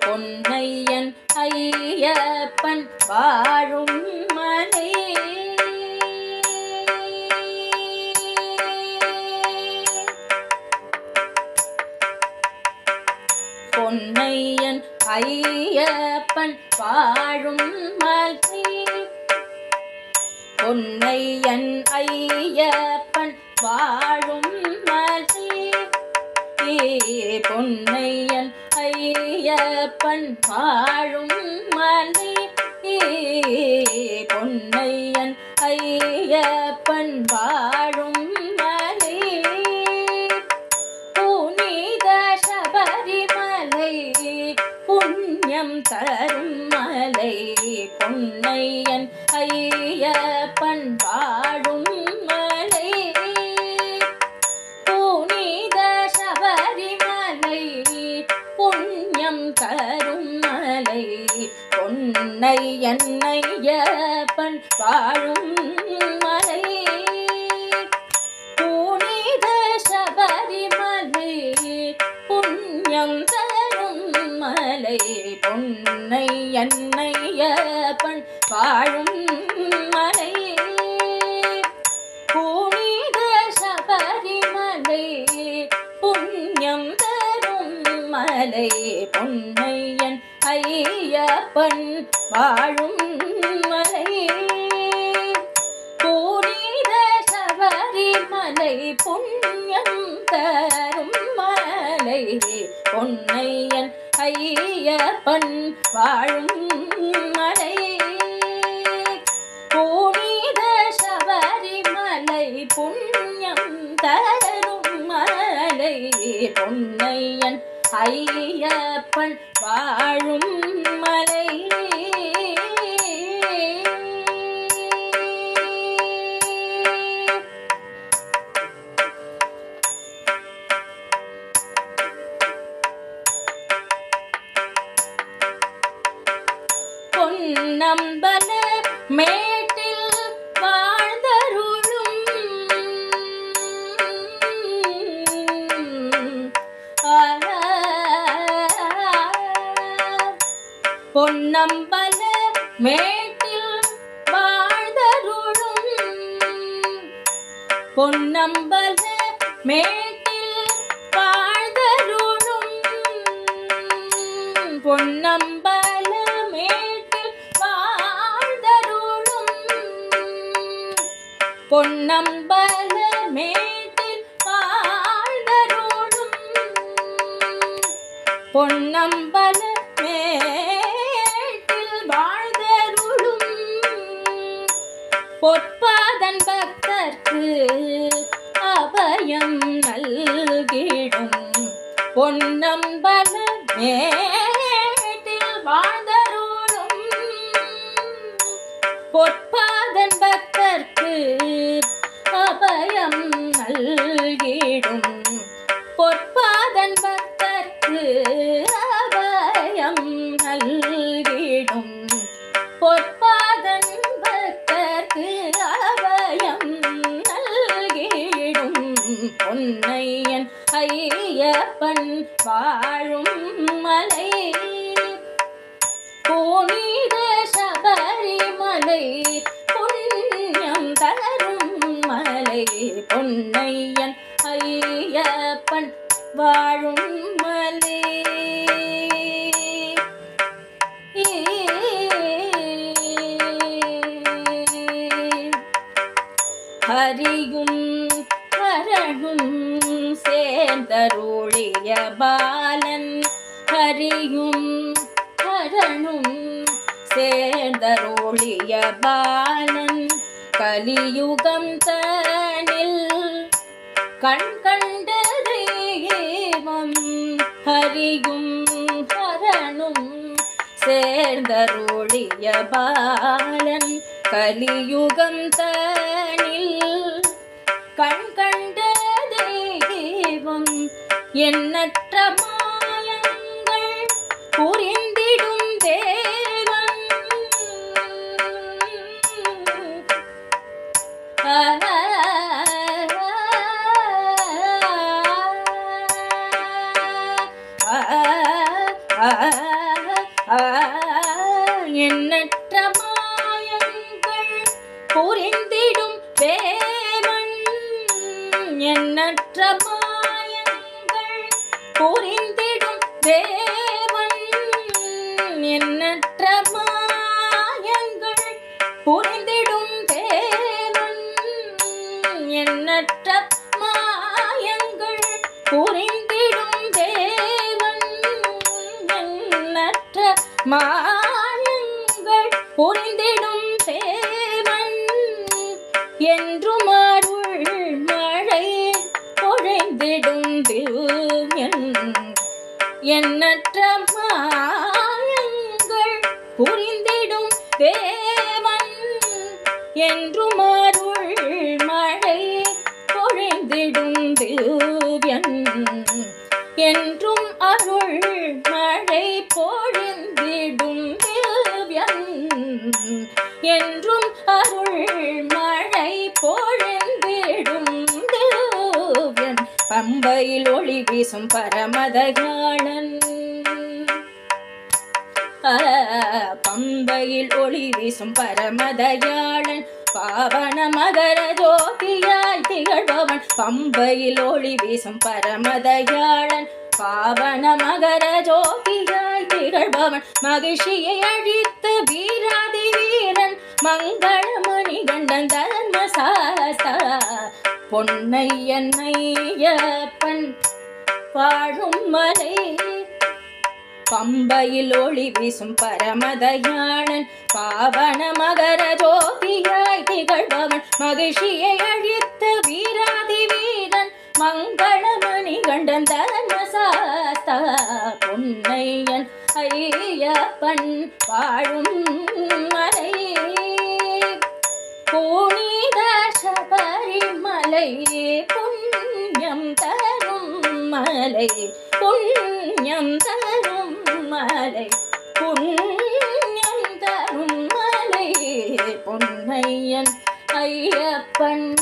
பொன்னையன் ஐயப்பன் வாழும் மலை பொன்னையன் ஐயப்பன் வாழும் மலை பொன்னையன் ஐயப்பன் வாழும் மலை பொன்னையன் ஐயப்பன் வாழும் மலை பொன்னையன் ஐயப்பன் வாழும் மலை புனித சபரிமலை புண்ணியம் தரும் மலை பொன்னையன் ஐயப்பன் வாழும் மலை புனித சபரிமலை புண்ணியம் தரும் மலை பொன்னையன் ஐயப்பன் வாழும் மலை புனித சபரிமலை புண்ணியம் தரும் மலை பொன்னை என்னையப்பன் வாழும் மலை புனித சபரிமலை புண்ணியம் தரும் மலை பொன்னையன் ஐயப்பன் வாழும் மலை புனித சபரிமலை புண்ணியம் தரும் மலை பொன்னையன் ஐயப்பன் வாழும் மலை புனித சபரிமலை புண்ணியம் தரும் மலை பொன்னையன் ஐயப்பன் வாழும் மலை பொன்னம்பல மேட்டில் வாழ்ந்தருளும் பொன்னம்பல மேட்டில் வாழ்ந்தருளும் பொன்னம்பல மேட்டில் வாழ்ந்தருளும் பொன்னம்பல மேட்டில் வாழ்ந்தருளும் பொன்னம்பல மேட்டில் வாழ்ந்தருளும் பொன்னம்பல மேட்டில் வாழ்ந்தருளும் பொற்பாதன் பக்தர்க்கு அபயம் நல்கிடும் பொன்னம்பல மேட்டில் வாழ்ந்தருளும் பொற்பாதன் பக்தர்க்கு அபயம் நல்கிடும் பொற்பாதன் பக்தர்க்கு அபயம் நல்கிடும் பொற்பாதன் பக்தர்க்கு அபயம் நல்கிடும் பொன்னையன் ஐயப்பன் வாழும் மலை புனித சபரிமலை புண்ணியம் தரும் மலை பொன்னையன் ஐயப்பன் வாழும் மலை ஹரியும் ஹரணும் சேர்ந்தருளிய பாலன் ஹரியும் ஹரணும் சேர்ந்தருளிய பாலன் கலியுகம் தனில் கண் கண்ட தெய்வம் ஹரியும் ஹரணும் சேர்ந்தருளிய பாலன் கலியுகம் தனில் கண் கண்ட தெய்வம் எண்ணற்ற மாயங்கள் புரிந்திடும் தேவன் ஆ தேவன் எண்ணற்ற மாயங்கள் புரிந்திடும் தேவன் எண்ணற்ற மாயங்கள் புரிந்திடும் தேவன் எண்ணற்ற மாயங்கள் புரிந்திடும் தேவன் என்றும் அருள் மழை பொழிந்திடும் திவ்யன் எண்ணற்ற மாயங்கள் புரிந்திடும் தேவன் என்றும் அருள் மழை பொழிந்திடும் திவ்யன் என்றும் அருள் மழை பொழிந்திடும் திவ்யன் என்றும் அருள் மழை பொழிந்திடும் திவ்யன் பம்பையில் ஒளி வீசும் பரமதயாளன் ஆ, பம்பையில் ஒளி வீசும் பரமதயாளன் பாவன மகர ஜோதியாய் திகழ்பவன் பம்பையில் ஒளி வீசும் பரமதயாளன் பாவன மகர ஜோதியாய் திகழ்பவன் மகிழ்ச்சியை அழித்து வீராதி வீரன் மங்களமணி கண்டன் தர்ம சாஸ்தா பொன்னையன் ஐயப்பன் வாழும் மலை பம்பையில் ஒளி வீசும் பரமதயாளன் பாவன மகர ஜோதியாய் திகழ்பவன் மகிழ்ச்சியை அழித்த வீராதி வீரன் மங்களமணி கண்டன் தர்மசாஸ்தா பொன்னையன் ஐயப்பன் வாழும் மலை புனித சபரிமலை புண்ணியம் தரும் மலை புண்ணியம் தரும் மலை புண்ணியம் தரும் மலை பொன்னையன் ஐயப்பன்